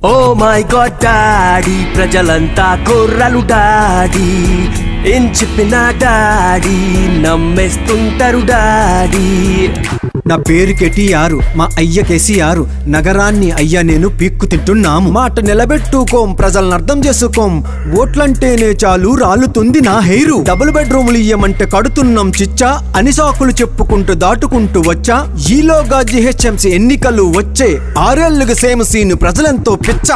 Oh my God daddy ప్రజలంతా కుర్రలు daddy ఏం చెప్పినా డాడీ నమ్మేస్తుంటారు డాడీ నా పేరు కెటిఆర్ మా అయ్య కేసీఆర్ నగరాన్ని అయ్య నేను పీక్కు తింటున్నాము మాట నిలబెట్టుకోం ప్రజలను అర్థం చేసుకోం ఓట్లంటేనే చాలు రాలుతుంది నా హెయిరు డబుల్ బెడ్రూములు ఇయ్యమంటే కడుతున్నాం చిచ్చా అని సాకులు చెప్పుకుంటూ దాటుకుంటూ వచ్చా ఈలోగా జిహెచ్ఎంసీ ఎన్నికలు వచ్చే ఆరేళ్లుగా సేమ్ సీన్ ప్రజలెంతో పిచ్చా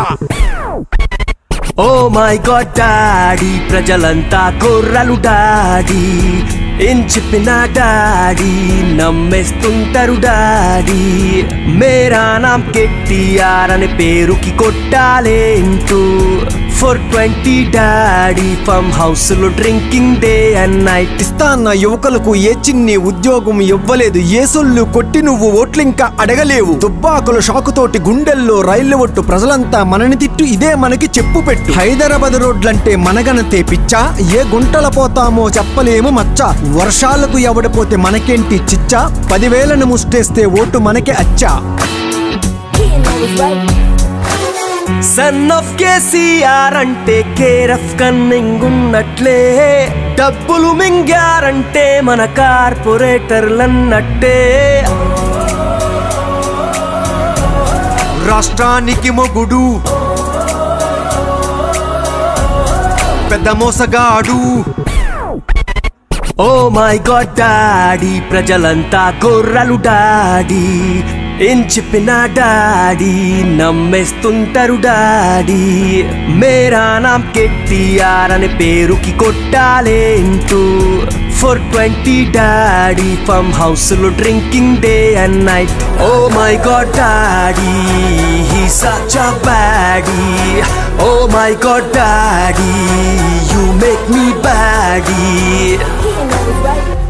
ఓ మై గాడ్ డాడీ ప్రజలంతా కుర్రలు డాడీ ఏం చెప్పినా డాడీ నమ్మేస్తుంటారు డాడీ మేరా నామ్ కెట్టిఆర్ అనే పేరుకి కొట్టాలేంటూ four twenty daddy farm house లో డ్రింకింగ్ డే అండ్ నైట్ ఇస్తాన్న యువకులకు ఏ చిన్ని ఉద్యోగం ఇవ్వలేదు ఏ సొల్లు కొట్టి నువ్వు ఓట్లింకా అడగలేవు తుబ్బాకుల షాకుతోటి గుండెల్లో రైళ్లు ఒట్టు ప్రజలంతా మనని తిట్టు ఇదే మనకి చెప్పు పెట్టు హైదరాబాద్ రోడ్లంటే మనగనతే పిచ్చా ఏ గుంటల పోతామో చెప్పలేము మచ్చ వర్షాలకు ఎవడిపోతే మనకేంటి చిచ్చా పదివేలను ముష్టేస్తే ఓటు మనకే అచ్చా He knows right. Son of KCR అంటే కేరఫ్ కన్నింగ్ ఉన్నట్లే డబ్బులు మింగారంటే మన కార్పొరేటర్లన్నట్టే రాష్ట్రానికి మొగుడు పెద్ద మోసగాడు ఓ మై గాడ్ డాడీ ప్రజలంతా కుర్రలు డాడీ ఏం చెప్పినా డాడీ నమ్మేస్తుంటారు డాడీ మేరా నామ్ కెట్టిఆర్ అనే పేరుకి కొట్టాలేంటూ four twenty daddy farm house లో drinking day and night oh my God daddy he such a baddie oh my God daddy you make me baddie He knows right.